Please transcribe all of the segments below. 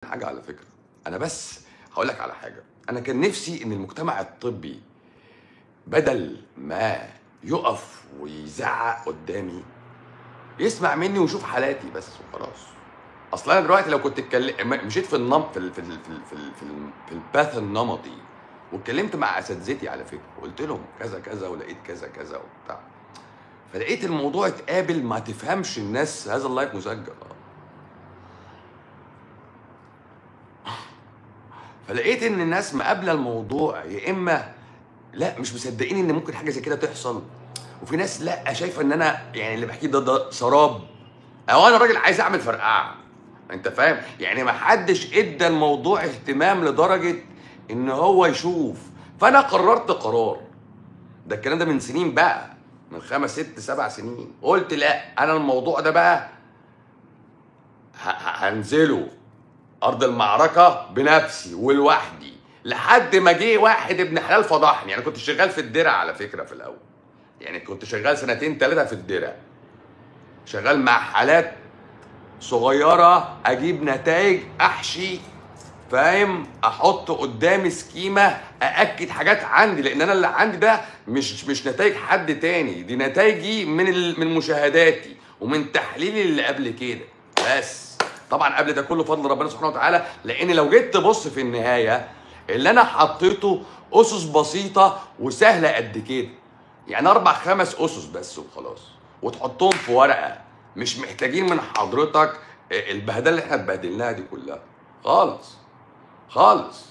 حاجه على فكره انا بس هقول لك على حاجه انا كان نفسي ان المجتمع الطبي بدل ما يقف ويزعق قدامي يسمع مني ويشوف حالاتي بس وخلاص اصل انا دلوقتي لو كنت اتكلم مشيت في النم في ال... في ال... في ال... في, ال... في, ال... في الباث النمطي واتكلمت مع اساتذتي على فكره وقلت لهم كذا كذا ولقيت كذا كذا وبتاع فلقيت الموضوع اتقابل ما تفهمش الناس هذا اللايف مسجل اه فلقيت ان الناس مقابله الموضوع يا اما لا مش مصدقين ان ممكن حاجه زي كده تحصل وفي ناس لا شايفه ان انا يعني اللي بحكيه ده ده سراب او انا راجل عايز اعمل فرقعه انت فاهم يعني ما حدش ادى الموضوع اهتمام لدرجه ان هو يشوف فانا قررت قرار ده الكلام ده من سنين بقى من خمس ست سبع سنين قلت لا انا الموضوع ده بقى ه- ه- هنزله ارض المعركه بنفسي ولوحدي لحد ما جه واحد ابن حلال فضحني انا كنت شغال في الدرع على فكره في الاول يعني كنت شغال سنتين ثلاثه في الدرع شغال مع حالات صغيره اجيب نتائج احشي فاهم احط قدامي سكيمه ااكد حاجات عندي لان انا اللي عندي ده مش مش نتائج حد تاني دي نتائجي من ال- من مشاهداتي ومن تحليلي اللي قبل كده بس طبعا قبل ده كله فضل ربنا سبحانه وتعالى لان لو جيت تبص في النهايه اللي انا حطيته اسس بسيطه وسهله قد كده يعني اربع خمس اسس بس وخلاص وتحطهم في ورقه مش محتاجين من حضرتك البهدله اللي احنا اتبهدلناها دي كلها خالص خالص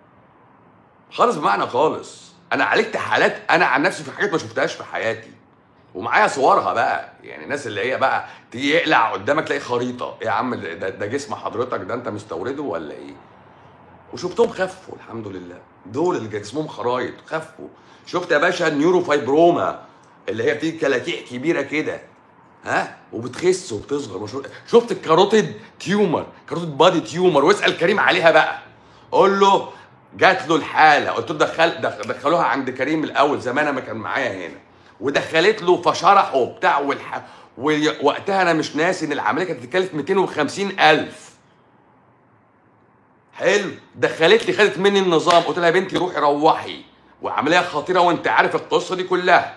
خالص بمعنى خالص انا عالجت حالات انا عن نفسي في حاجات ما شفتهاش في حياتي ومعايا صورها بقى يعني الناس اللي هي بقى تيجي يقلع قدامك تلاقي خريطه إيه يا عم ده, ده جسم حضرتك ده انت مستورده ولا ايه وشفتهم خفوا الحمد لله دول اللي جسمهم خرايط خفوا شفت يا باشا النيورو فايبروما اللي هي بتيجي كلاكيع كبيره كده ها وبتخس وبتصغر مش- شفت الكاروتيد تيومر كاروتيد بادي تيومر واسال كريم عليها بقى قول له جات له الحاله قلت له دخل دخ- دخلوها عند كريم الاول زمان ما كان معايا هنا ودخلت له فشرح وبتاع والح... ووقتها انا مش ناسي ان العمليه كانت تتكلف 250 الف حلو دخلت لي خدت مني النظام قلت لها يا بنتي روحي روحي وعمليه خطيره وانت عارف القصه دي كلها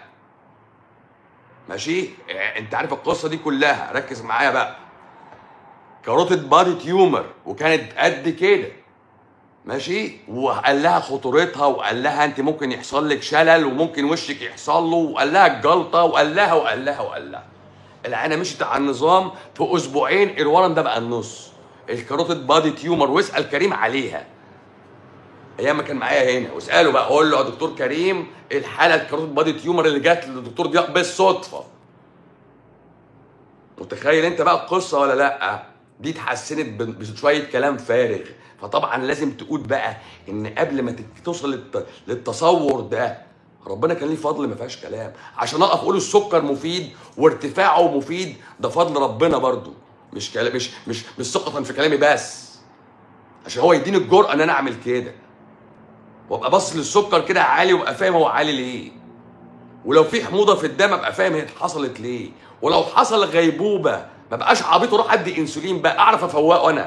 ماشي إيه، انت عارف القصه دي كلها ركز معايا بقى كاروتيد بادي تيومر وكانت قد كده ماشي وقال لها خطورتها وقال لها انت ممكن يحصل لك شلل وممكن وشك يحصل له وقال لها الجلطه وقال لها وقال لها وقال لها العينه مشيت على النظام في اسبوعين الورم ده بقى النص الكاروتيد بادي تيومر واسال كريم عليها ايام ما كان معايا هنا واساله بقى قول له يا دكتور كريم إيه الحاله الكاروتيد بادي تيومر اللي جات للدكتور ضياء بالصدفه متخيل انت بقى القصه ولا لا دي اتحسنت ب- بشويه كلام فارغ فطبعا لازم تقول بقى ان قبل ما تت- توصل للت- للتصور ده ربنا كان ليه فضل ما فيهاش كلام عشان اقف اقول السكر مفيد وارتفاعه مفيد ده فضل ربنا برضو مش كلام مش مش مش ثقة في كلامي بس عشان هو يديني الجرأة ان انا اعمل كده وابقى باصص للسكر كده عالي وابقى فاهم هو عالي ليه ولو في حموضه في الدم ابقى فاهم هي حصلت ليه ولو حصل غيبوبه ما بقاش عبيط واروح ادي انسولين بقى اعرف افوقه انا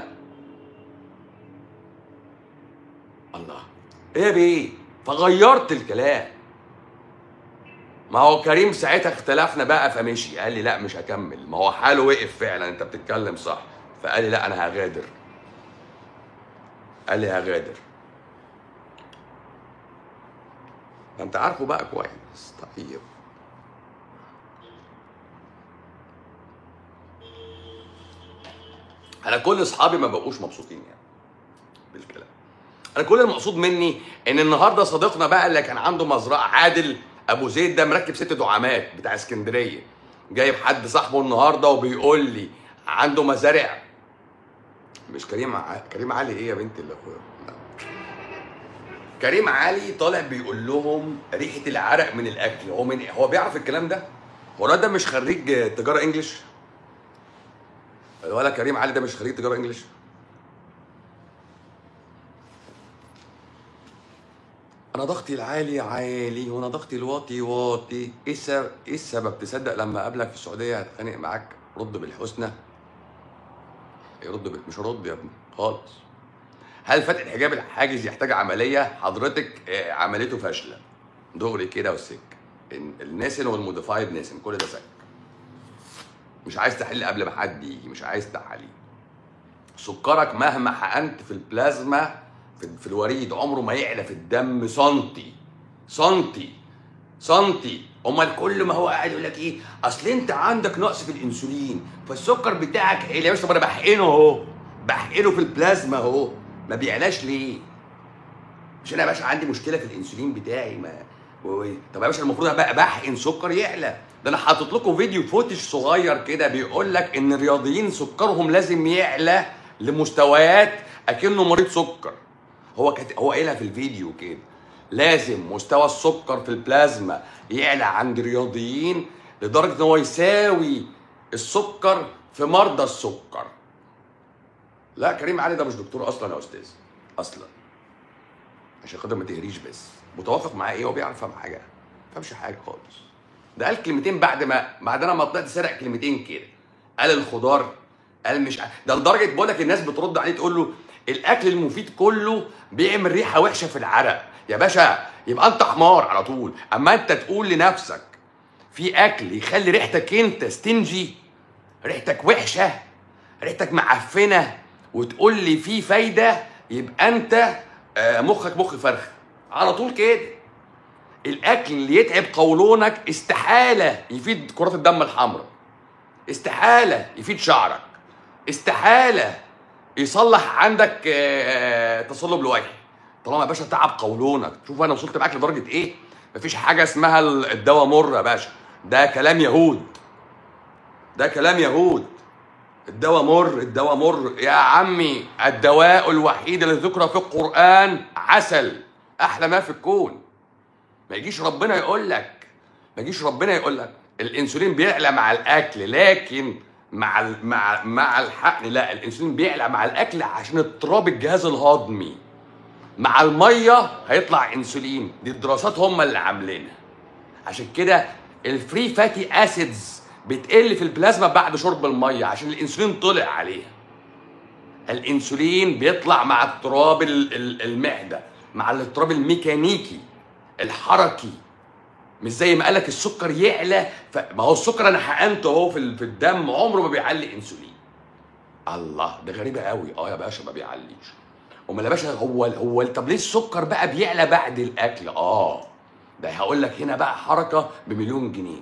الله ايه يا بيه فغيرت الكلام ما هو كريم ساعتها اختلفنا بقى فمشي قال لي لا مش هكمل ما هو حاله وقف فعلا انت بتتكلم صح فقال لي لا انا هغادر قال لي هغادر فانت عارفه بقى كويس طيب انا كل اصحابي ما بقوش مبسوطين يعني بالكلام انا كل المقصود مني ان النهارده صديقنا بقى اللي كان عنده مزرعه عادل ابو زيد ده مركب ست دعامات بتاع اسكندريه جايب حد صاحبه النهارده وبيقول لي عنده مزارع مش كريم ع... كريم علي ايه يا بنت اللي اخويا لا. كريم علي طالع بيقول لهم ريحه العرق من الاكل هو من هو بيعرف الكلام ده هو الواد ده مش خريج تجاره انجليش الولا كريم علي ده مش خريج تجاره انجليش انا ضغطي العالي عالي وانا ضغطي الواطي واطي ايه السبب ايه السبب تصدق لما اقابلك في السعوديه هتخانق معاك رد بالحسنى يرد بال... مش هرد يا ابني خالص هل فتح الحجاب الحاجز يحتاج عمليه حضرتك آه، عمليته فاشله دغري كده والسك ال- الناسن والموديفايد ناسن كل ده سك مش عايز تحليل قبل ما حد يجي مش عايز تحاليل سكرك مهما حقنت في البلازما في, في الوريد عمره ما يعلى في الدم سنتي سنتي سنتي امال كل ما هو قاعد يقول لك ايه اصل انت عندك نقص في الانسولين فالسكر بتاعك ايه يا باشا طب انا بحقنه اهو بحقنه في البلازما اهو ما بيعلاش ليه مش انا يا باشا عندي مشكله في الانسولين بتاعي ما و- و- طب يا باشا المفروض بقى بحقن سكر يعلى ده انا حاطط لكم فيديو فوتج صغير كده بيقول لك ان الرياضيين سكرهم لازم يعلى لمستويات اكنه مريض سكر هو كت... هو قايلها في الفيديو كده لازم مستوى السكر في البلازما يعلى عند الرياضيين لدرجه ان هو يساوي السكر في مرضى السكر لا كريم علي ده مش دكتور اصلا يا استاذ اصلا عشان خاطر ما تهريش بس متوافق معاه ايه هو بيعرف يفهم حاجه ما فهمش حاجه خالص ده قال كلمتين بعد ما بعد انا ما طلعت سرق كلمتين كده قال الخضار قال مش ع- ده لدرجه بقول لك الناس بترد عليه تقول له الاكل المفيد كله بيعمل ريحه وحشه في العرق يا باشا يبقى انت حمار على طول اما انت تقول لنفسك في اكل يخلي ريحتك انت ستنجي ريحتك وحشه ريحتك معفنه وتقول لي في فايده يبقى انت آه، مخك مخ فرخ على طول كده الاكل اللي يتعب قولونك استحاله يفيد كرات الدم الحمراء استحاله يفيد شعرك استحاله يصلح عندك آه، تصلب لوجه طالما يا باشا تعب قولونك شوف انا وصلت معاك لدرجه ايه مفيش حاجه اسمها الدواء مر يا باشا ده كلام يهود ده كلام يهود الدواء مر الدواء مر يا عمي الدواء الوحيد الذي ذكر في القرآن عسل أحلى ما في الكون ما يجيش ربنا يقول لك ما يجيش ربنا يقول لك الانسولين بيعلى مع الاكل لكن مع ال- مع مع الحقن لا الانسولين بيعلى مع الاكل عشان اضطراب الجهاز الهضمي مع الميه هيطلع انسولين دي الدراسات هم اللي عاملينها عشان كده الفري فاتي اسيدز بتقل في البلازما بعد شرب الميه عشان الانسولين طلع عليها الانسولين بيطلع مع اضطراب ال- ال- المعده مع الاضطراب الميكانيكي الحركي مش زي ما قالك السكر يعلى ف... ما هو السكر انا حقنته اهو في ال- في الدم عمره ما بيعلي انسولين الله ده غريبه قوي اه يا باشا ما بيعليش امال يا باشا هو هو طب ليه السكر بقى بيعلى بعد الاكل اه ده هقول لك هنا بقى حركه بمليون جنيه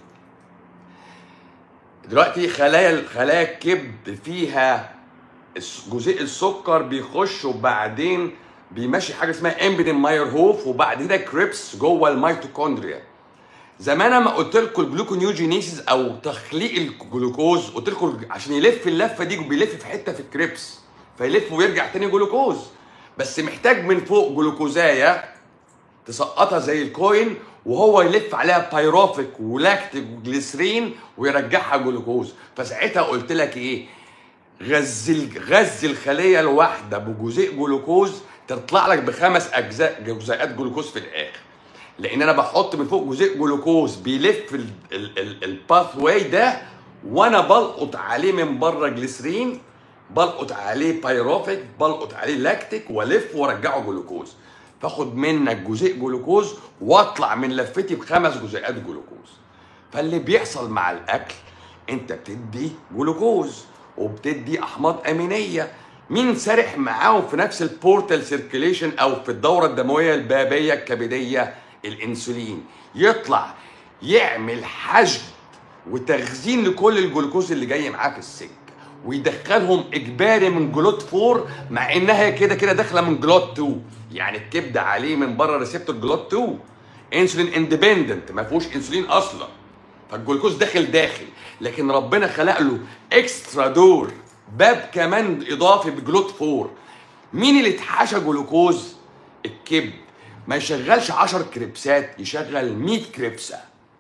دلوقتي خلايا خلايا الكبد فيها الس- جزيء السكر بيخش وبعدين بيمشي حاجه اسمها امبيدن ماير هوف وبعد كده كريبس جوه الميتوكوندريا زمان انا قلت لكم الجلوكونيوجينيسيس او تخليق الجلوكوز قلت لكم عشان يلف اللفه دي بيلف في حته في الكريبس فيلف ويرجع تاني جلوكوز بس محتاج من فوق جلوكوزايه تسقطها زي الكوين وهو يلف عليها بايروفيك ولاكتيك وجليسرين ويرجعها جلوكوز فساعتها قلت لك ايه غذي غذي الخليه الواحده بجزيء جلوكوز تطلع لك بخمس اجزاء جزيئات جلوكوز في الاخر لان انا بحط من فوق جزيء جلوكوز بيلف الباث واي ده وانا بلقط عليه من بره جليسرين بلقط عليه بايروفيك بلقط عليه لاكتيك والف وارجعه جلوكوز فاخد منك جزيء جلوكوز واطلع من لفتي بخمس جزيئات جلوكوز فاللي بيحصل مع الاكل انت بتدي جلوكوز وبتدي احماض امينيه مين سارح معاهم في نفس البورتال سيركيليشن او في الدوره الدمويه البابيه الكبديه الانسولين يطلع يعمل حشد وتخزين لكل الجلوكوز اللي جاي معاه في السكه ويدخلهم اجباري من جلوت 4 مع انها كده كده داخله من جلوت 2 يعني الكبده عليه من بره ريسبتور جلوت 2 انسولين اندبندنت ما فيهوش انسولين اصلا فالجلوكوز داخل داخل لكن ربنا خلق له اكسترا دور باب كمان اضافي بجلوت 4 مين اللي اتحشى جلوكوز الكبد ما يشغلش 10 كريبسات يشغل 100 كريبسه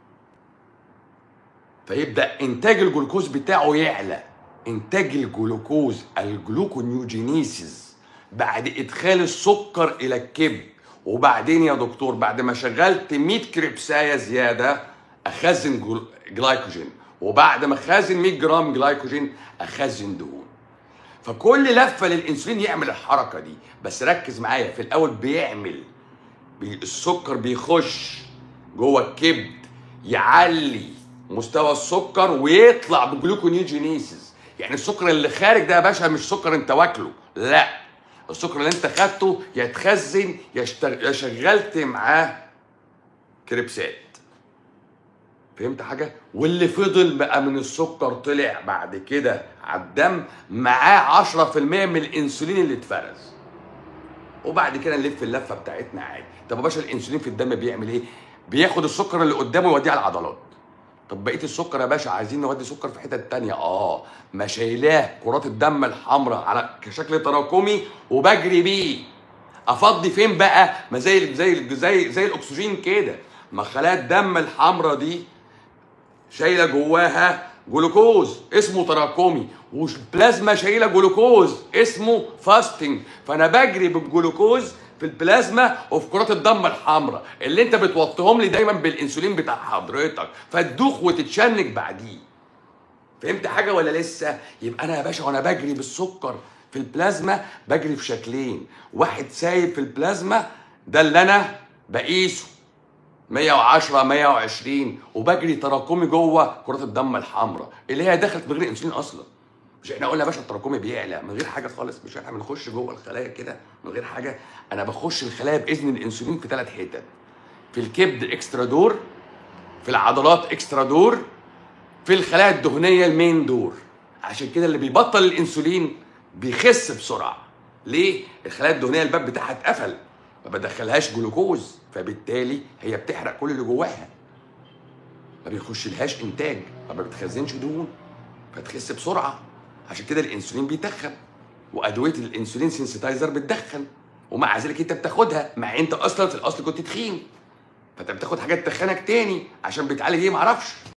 فيبدا انتاج الجلوكوز بتاعه يعلى انتاج الجلوكوز الجلوكونيوجينيسيس بعد ادخال السكر الى الكبد وبعدين يا دكتور بعد ما شغلت 100 كريبسايه زياده اخزن جل- جلايكوجين وبعد ما اخزن 100 جرام جلايكوجين اخزن دهون فكل لفه للانسولين يعمل الحركه دي بس ركز معايا في الاول بيعمل بي السكر بيخش جوه الكبد يعلي مستوى السكر ويطلع بجلوكونيوجينيسيس يعني السكر اللي خارج ده يا باشا مش سكر انت واكله لا السكر اللي انت خدته يا اتخزن يا اشتغ- يا شغلت معاه كريبسات فهمت حاجه واللي فضل بقى من السكر طلع بعد كده على الدم معاه 10% من الانسولين اللي اتفرز وبعد كده نلف اللفه بتاعتنا عادي طب يا باشا الانسولين في الدم بيعمل ايه بياخد السكر اللي قدامه يوديه على العضلات طب بقيه السكر يا باشا عايزين نودي سكر في حتت تانية اه ما شايلاه كرات الدم الحمراء على كشكل تراكمي وبجري بيه افضي فين بقى ما زي زي زي زي الاكسجين كده ما خلايا الدم الحمراء دي شايله جواها جلوكوز اسمه تراكمي والبلازما شايله جلوكوز اسمه فاستنج فانا بجري بالجلوكوز في البلازما وفي كرات الدم الحمراء اللي انت بتوطيهم لي دايما بالانسولين بتاع حضرتك فتدوخ وتتشنج بعديه فهمت حاجه ولا لسه يبقى انا يا باشا وانا بجري بالسكر في البلازما بجري في شكلين واحد سايب في البلازما ده اللي انا بقيسه 110 120 وبجري تراكمي جوه كرات الدم الحمراء اللي هي دخلت من غير انسولين اصلا مش احنا قلنا يا باشا التراكمي بيعلى من غير حاجه خالص مش احنا بنخش جوه الخلايا كده من غير حاجه انا بخش الخلايا باذن الانسولين في ثلاث حتت في الكبد اكسترا دور في العضلات اكسترا دور في الخلايا الدهنيه المين دور عشان كده اللي بيبطل الانسولين بيخس بسرعه ليه الخلايا الدهنيه الباب بتاعها اتقفل ما بدخلهاش جلوكوز فبالتالي هي بتحرق كل اللي جواها ما بيخشلهاش انتاج ما بتخزنش دهون فتخس بسرعه عشان كده الانسولين بيتخن وادويه الانسولين سينسيتايزر بتدخن ومع ذلك انت بتاخدها مع انت اصلا في الاصل كنت تخين فانت بتاخد حاجات تخنك تاني عشان بتعالج ايه معرفش